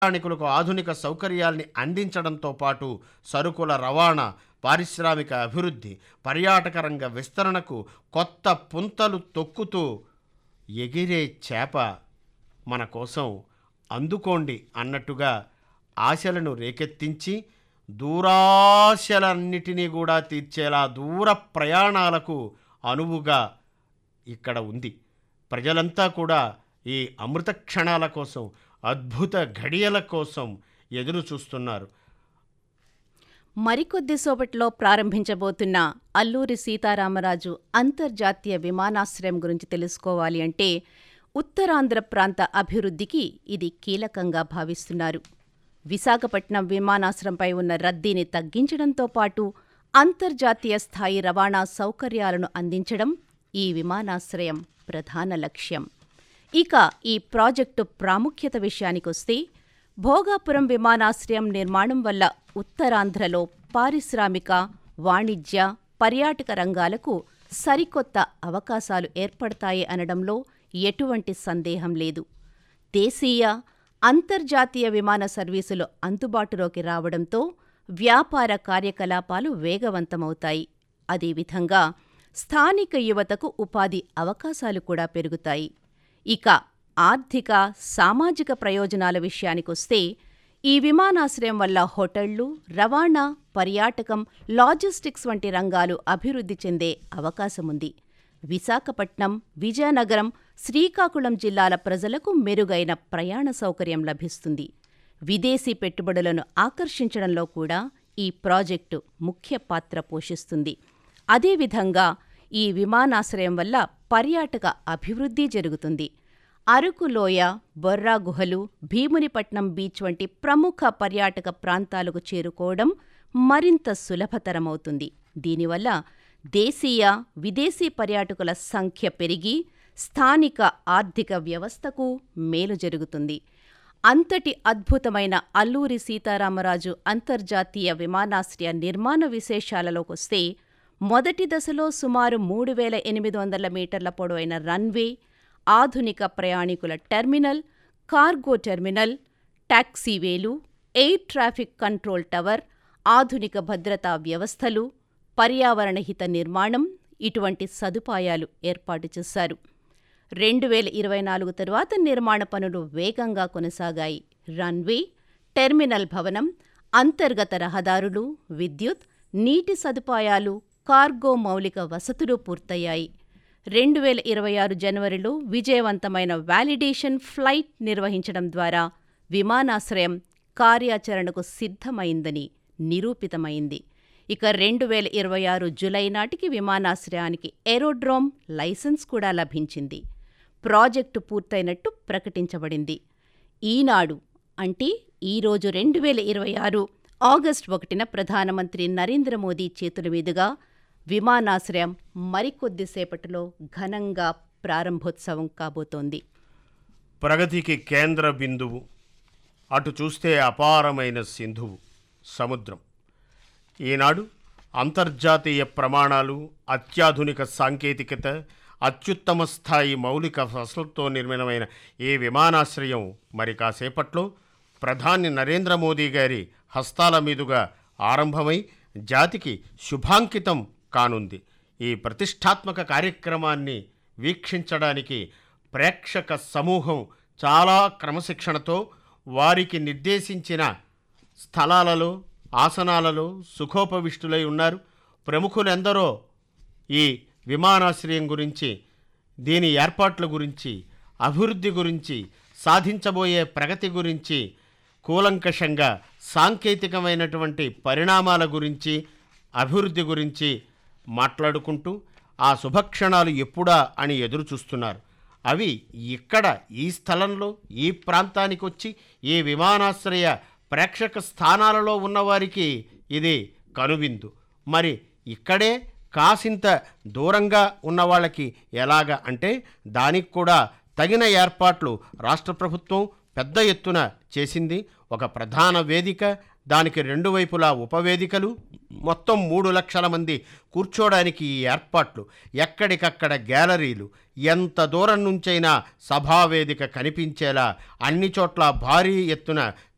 ప్రయాణికులకు ఆధునిక సౌకర్యాల్ని అందించడంతో పాటు సరుకుల రవాణా పారిశ్రామిక అభివృద్ధి పర్యాటక రంగ విస్తరణకు కొత్త పుంతలు తొక్కుతూ ఎగిరే చేప మన కోసం అందుకోండి అన్నట్టుగా ఆశలను రేకెత్తించి దూరాశలన్నిటినీ కూడా తీర్చేలా దూర ప్రయాణాలకు అనువుగా ఇక్కడ ఉంది ప్రజలంతా కూడా ఈ అమృత క్షణాల కోసం అద్భుత ఘడియల కోసం ఎదురు చూస్తున్నారు మరికొద్ది సేపట్లో ప్రారంభించబోతున్న అల్లూరి సీతారామరాజు అంతర్జాతీయ విమానాశ్రయం గురించి తెలుసుకోవాలి అంటే ఉత్తరాంధ్ర ప్రాంత అభివృద్ధికి ఇది కీలకంగా భావిస్తున్నారు విశాఖపట్నం విమానాశ్రయంపై ఉన్న రద్దీని తగ్గించడంతో పాటు అంతర్జాతీయ స్థాయి రవాణా సౌకర్యాలను అందించడం ఈ విమానాశ్రయం ప్రధాన లక్ష్యం ఇక ఈ ప్రాజెక్టు ప్రాముఖ్యత విషయానికొస్తే భోగాపురం విమానాశ్రయం నిర్మాణం వల్ల ఉత్తరాంధ్రలో పారిశ్రామిక వాణిజ్య పర్యాటక రంగాలకు సరికొత్త అవకాశాలు ఏర్పడతాయి అనడంలో ఎటువంటి సందేహం లేదు దేశీయ అంతర్జాతీయ విమాన సర్వీసులు అందుబాటులోకి రావడంతో వ్యాపార కార్యకలాపాలు వేగవంతమవుతాయి అదేవిధంగా స్థానిక యువతకు ఉపాధి అవకాశాలు కూడా పెరుగుతాయి ఇక ఆర్థిక సామాజిక ప్రయోజనాల విషయానికొస్తే ఈ విమానాశ్రయం వల్ల హోటళ్లు రవాణా పర్యాటకం లాజిస్టిక్స్ వంటి రంగాలు అభివృద్ధి చెందే అవకాశముంది విశాఖపట్నం విజయనగరం శ్రీకాకుళం జిల్లాల ప్రజలకు మెరుగైన ప్రయాణ సౌకర్యం లభిస్తుంది విదేశీ పెట్టుబడులను ఆకర్షించడంలో కూడా ఈ ప్రాజెక్టు ముఖ్య పాత్ర పోషిస్తుంది అదేవిధంగా ఈ విమానాశ్రయం వల్ల పర్యాటక అభివృద్ధి జరుగుతుంది అరకు లోయ బొర్రా గుహలు భీమునిపట్నం బీచ్ వంటి ప్రముఖ పర్యాటక ప్రాంతాలకు చేరుకోవడం మరింత సులభతరమవుతుంది దీనివల్ల దేశీయ విదేశీ పర్యాటకుల సంఖ్య పెరిగి స్థానిక ఆర్థిక వ్యవస్థకు మేలు జరుగుతుంది అంతటి అద్భుతమైన అల్లూరి సీతారామరాజు అంతర్జాతీయ విమానాశ్రయ నిర్మాణ విశేషాలలోకొస్తే మొదటి దశలో సుమారు మూడు వేల ఎనిమిది వందల మీటర్ల పొడవైన రన్వే ఆధునిక ప్రయాణికుల టెర్మినల్ కార్గో టెర్మినల్ టాక్సీవేలు ఎయిర్ ట్రాఫిక్ కంట్రోల్ టవర్ ఆధునిక భద్రతా వ్యవస్థలు పర్యావరణ హిత నిర్మాణం ఇటువంటి సదుపాయాలు ఏర్పాటు చేశారు రెండు వేల ఇరవై నాలుగు తరువాత నిర్మాణ పనులు వేగంగా కొనసాగాయి రన్వే టెర్మినల్ భవనం అంతర్గత రహదారులు విద్యుత్ నీటి సదుపాయాలు కార్గో మౌలిక వసతులు పూర్తయ్యాయి రెండు వేల ఇరవై ఆరు జనవరిలో విజయవంతమైన వాలిడేషన్ ఫ్లైట్ నిర్వహించడం ద్వారా విమానాశ్రయం కార్యాచరణకు సిద్ధమైందని నిరూపితమైంది ఇక రెండు వేల ఇరవై ఆరు జులై నాటికి విమానాశ్రయానికి ఏరోడ్రోమ్ లైసెన్స్ కూడా లభించింది ప్రాజెక్టు పూర్తయినట్టు ప్రకటించబడింది ఈనాడు అంటే ఈరోజు రెండు వేల ఇరవై ఆరు ఆగస్టు ఒకటిన ప్రధానమంత్రి నరేంద్ర మోదీ చేతుల మీదుగా విమానాశ్రయం మరికొద్దిసేపటిలో ఘనంగా ప్రారంభోత్సవం కాబోతోంది ప్రగతికి కేంద్ర బిందువు అటు చూస్తే అపారమైన సింధువు సముద్రం ఈనాడు అంతర్జాతీయ ప్రమాణాలు అత్యాధునిక సాంకేతికత అత్యుత్తమ స్థాయి మౌలిక వసతులతో నిర్మితమైన ఈ విమానాశ్రయం మరి కాసేపట్లో ప్రధాని నరేంద్ర మోదీ గారి హస్తాల మీదుగా ఆరంభమై జాతికి శుభాంకితం కానుంది ఈ ప్రతిష్టాత్మక కార్యక్రమాన్ని వీక్షించడానికి ప్రేక్షక సమూహం చాలా క్రమశిక్షణతో వారికి నిర్దేశించిన స్థలాలలో ఆసనాలలో సుఖోపవిష్టులై ఉన్నారు ప్రముఖులెందరో ఈ విమానాశ్రయం గురించి దీని ఏర్పాట్ల గురించి అభివృద్ధి గురించి సాధించబోయే ప్రగతి గురించి కూలంకషంగా సాంకేతికమైనటువంటి పరిణామాల గురించి అభివృద్ధి గురించి మాట్లాడుకుంటూ ఆ శుభక్షణాలు ఎప్పుడా అని ఎదురు చూస్తున్నారు అవి ఇక్కడ ఈ స్థలంలో ఈ ప్రాంతానికి వచ్చి ఈ విమానాశ్రయ ప్రేక్షక స్థానాలలో ఉన్నవారికి ఇది కనువిందు మరి ఇక్కడే కాసింత దూరంగా ఉన్న వాళ్ళకి ఎలాగ అంటే దానికి కూడా తగిన ఏర్పాట్లు రాష్ట్ర ప్రభుత్వం పెద్ద ఎత్తున చేసింది ఒక ప్రధాన వేదిక దానికి రెండు వైపులా ఉపవేదికలు మొత్తం మూడు లక్షల మంది కూర్చోడానికి ఈ ఏర్పాట్లు ఎక్కడికక్కడ గ్యాలరీలు ఎంత దూరం నుంచైనా సభావేదిక కనిపించేలా అన్ని చోట్ల భారీ ఎత్తున